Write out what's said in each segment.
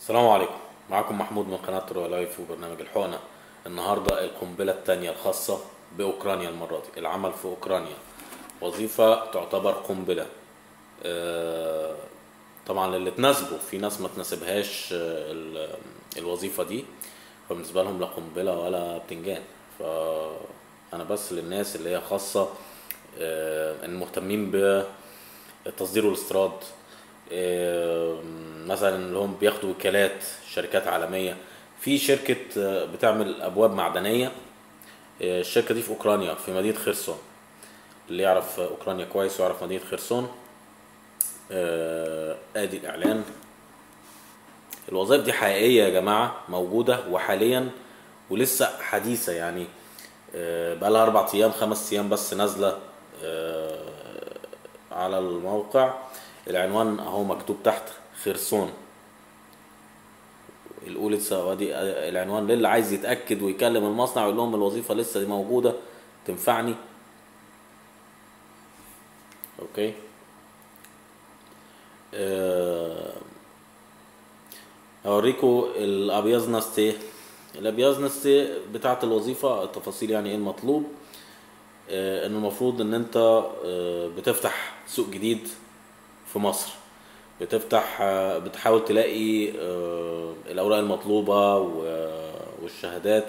السلام عليكم معكم محمود من قناة رويال لايف وبرنامج الحقنة النهاردة القنبلة التانية الخاصة بأوكرانيا المرة دي العمل في أوكرانيا وظيفة تعتبر قنبلة آه، طبعا للي تناسبه في ناس ما تناسبهاش آه، ال- الوظيفة دي فبالنسبة لهم لا قنبلة ولا بتنجان فأنا بس للناس اللي هي خاصة آه، المهتمين بالتصدير والاستيراد آه، مثلا اللي هم بياخدوا وكالات شركات عالمية في شركة آه، بتعمل أبواب معدنية آه، الشركة دي في أوكرانيا في مدينة خرسون اللي يعرف أوكرانيا كويس ويعرف مدينة خرسون آه، ادي الاعلان الوظائف دي حقيقيه يا جماعه موجوده وحاليا ولسه حديثه يعني آه، بقالها اربع ايام خمس ايام بس نازله آه، على الموقع العنوان اهو مكتوب تحت خرسون الاولى ادي العنوان للي عايز يتاكد ويكلم المصنع ويقول لهم الوظيفه لسه دي موجوده تنفعني اوكي آه، اوريكم الابيازنستي الابيازنستي بتاعه الوظيفه التفاصيل يعني ايه المطلوب آه، ان المفروض ان انت آه، بتفتح سوق جديد في مصر بتفتح آه، بتحاول تلاقي آه، الاوراق المطلوبه و- والشهادات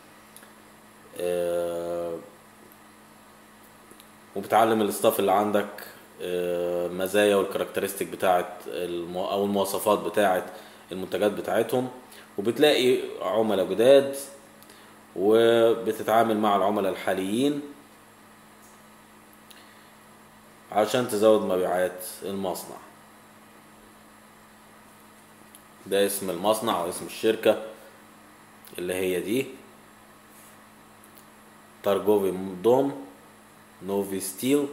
آه، وبتعلم الاستاف اللي عندك آه، مزايا والكاركترستيك بتاعت المو... او المواصفات بتاعت المنتجات بتاعتهم وبتلاقي عملاء جداد وبتتعامل مع العملاء الحاليين عشان تزود مبيعات المصنع ده اسم المصنع او اسم الشركة اللي هي دي تارجوفي دوم نوفي ستيل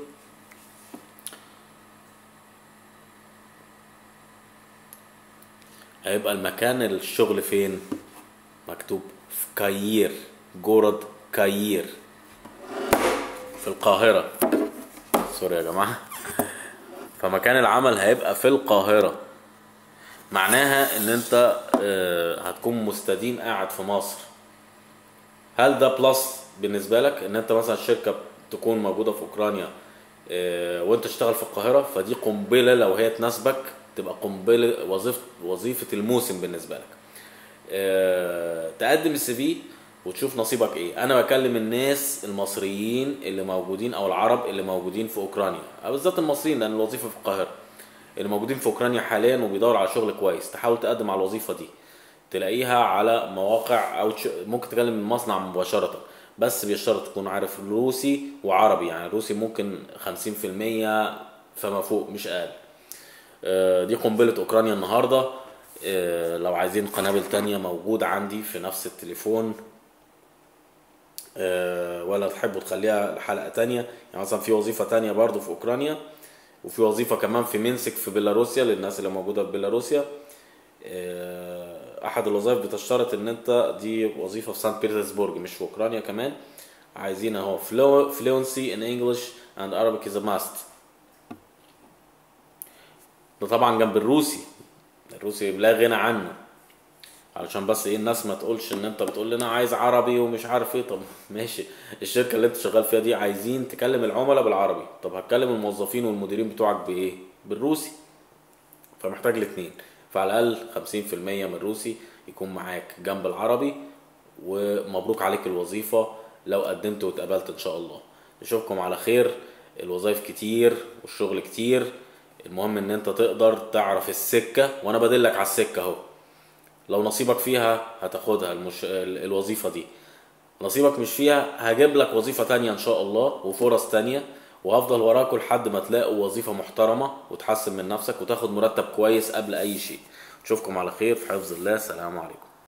هيبقى المكان الشغل فين مكتوب في كايير جورد كايير في القاهرة سوري يا جماعة فمكان العمل هيبقى في القاهرة معناها ان انت آه، هتكون مستديم قاعد في مصر هل ده بلس بالنسبه لك ان انت مثلا شركه تكون موجوده في اوكرانيا آه، وانت تشتغل في القاهره فدي قنبله لو هي تناسبك تبقى قنبله وظيفه وظيفه الموسم بالنسبه لك آه، تقدم السي في وتشوف نصيبك ايه انا بكلم الناس المصريين اللي موجودين او العرب اللي موجودين في اوكرانيا أو بالذات المصريين لان الوظيفه في القاهره اللي موجودين في اوكرانيا حاليا وبيدور على شغل كويس تحاول تقدم على الوظيفه دي تلاقيها على مواقع او تش... ممكن تكلم المصنع مباشره بس بيشترط تكون عارف روسي وعربي يعني روسي ممكن 50% فما فوق مش اقل آه، دي قنبلة أوكرانيا النهاردة آه، لو عايزين قنابل تانية موجود عندي في نفس التليفون آه، ولا تحبوا تخليها لحلقة تانية يعني مثلا في وظيفة تانية برضو في أوكرانيا وفي وظيفة كمان في مينسك في بيلاروسيا للناس اللي موجودة في بيلاروسيا آه، أحد الوظائف بتشترط إن أنت دي وظيفة في سانت بيترسبورج مش في أوكرانيا كمان عايزين أهو fluency in English and Arabic is a must ده طبعا جنب الروسي الروسي لا غنى عنه علشان بس ايه الناس ما تقولش ان انت بتقول لنا عايز عربي ومش عارف ايه طب ماشي الشركه اللي انت شغال فيها دي عايزين تكلم العملاء بالعربي طب هتكلم الموظفين والمديرين بتوعك بايه بالروسي فمحتاج الاثنين فعلى الاقل 50% من الروسي يكون معاك جنب العربي ومبروك عليك الوظيفه لو قدمت واتقبلت ان شاء الله نشوفكم على خير الوظائف كتير والشغل كتير المهم ان انت تقدر تعرف السكه وانا بدلك على السكه اهو لو نصيبك فيها هتاخدها المش... ال- الوظيفة دي نصيبك مش فيها هجيب لك وظيفة تانية ان شاء الله وفرص تانية وهفضل وراكوا لحد ما تلاقوا وظيفة محترمة وتحسن من نفسك وتاخد مرتب كويس قبل اي شيء نشوفكم على خير في حفظ الله السلام عليكم